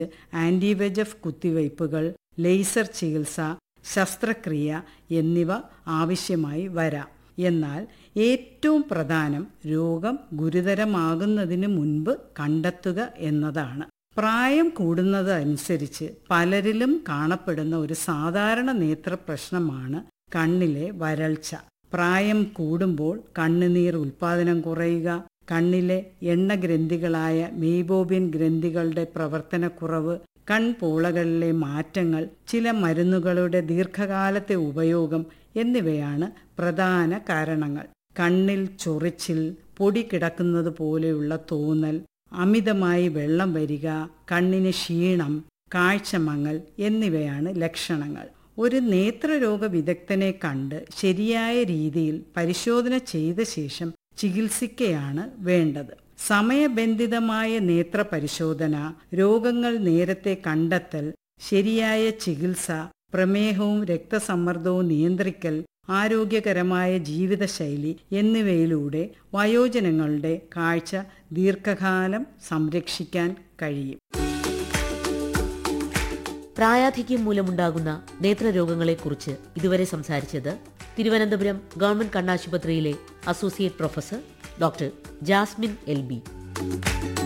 ആന്റിവെജഫ് കുത്തിവയ്പ്പുകൾ laser ചികിത്സ ശസ്ത്രക്രിയ എന്നിവ ആവശ്യമായി വരാം എന്നാൽ ഏറ്റവും പ്രധാനം രോഗം ഗുരുതരമാകുന്നതിന് മുൻപ് കണ്ടെത്തുക എന്നതാണ് പ്രായം കൂടുന്നതനുസരിച്ച് പലരിലും കാണപ്പെടുന്ന ഒരു സാധാരണ നേത്ര പ്രശ്നമാണ് കണ്ണിലെ വരൾച്ച പ്രായം കൂടുമ്പോൾ കണ്ണുനീർ ഉൽപാദനം കുറയുക കണ്ണിലെ എണ്ണഗ്രന്ഥികളായ മെയ്ബോബിൻ ഗ്രന്ഥികളുടെ പ്രവർത്തനക്കുറവ് കൺപോളകളിലെ മാറ്റങ്ങൾ ചില മരുന്നുകളുടെ ദീർഘകാലത്തെ ഉപയോഗം എന്നിവയാണ് പ്രധാന കാരണങ്ങൾ കണ്ണിൽ ചൊറിച്ചിൽ പൊടി കിടക്കുന്നത് പോലെയുള്ള തോന്നൽ അമിതമായി വെള്ളം വരിക കണ്ണിന് ക്ഷീണം കാഴ്ചമങ്ങൽ എന്നിവയാണ് ലക്ഷണങ്ങൾ ഒരു നേത്രരോഗ വിദഗ്ധനെ കണ്ട് ശരിയായ രീതിയിൽ പരിശോധന ചെയ്ത ശേഷം ചികിത്സിക്കുകയാണ് വേണ്ടത് സമയബന്ധിതമായ നേത്ര പരിശോധന രോഗങ്ങൾ നേരത്തെ കണ്ടെത്തൽ ശരിയായ ചികിത്സ പ്രമേഹവും രക്തസമ്മർദ്ദവും നിയന്ത്രിക്കൽ ആരോഗ്യകരമായ ജീവിതശൈലി എന്നിവയിലൂടെ വയോജനങ്ങളുടെ കാഴ്ച ദീർഘകാലം സംരക്ഷിക്കാൻ കഴിയും പ്രായാധിക്യം മൂലമുണ്ടാകുന്ന നേത്രരോഗങ്ങളെക്കുറിച്ച് ഇതുവരെ സംസാരിച്ചത് തിരുവനന്തപുരം ഗവൺമെന്റ് കണ്ണാശുപത്രിയിലെ associate professor doctor Jasmine L B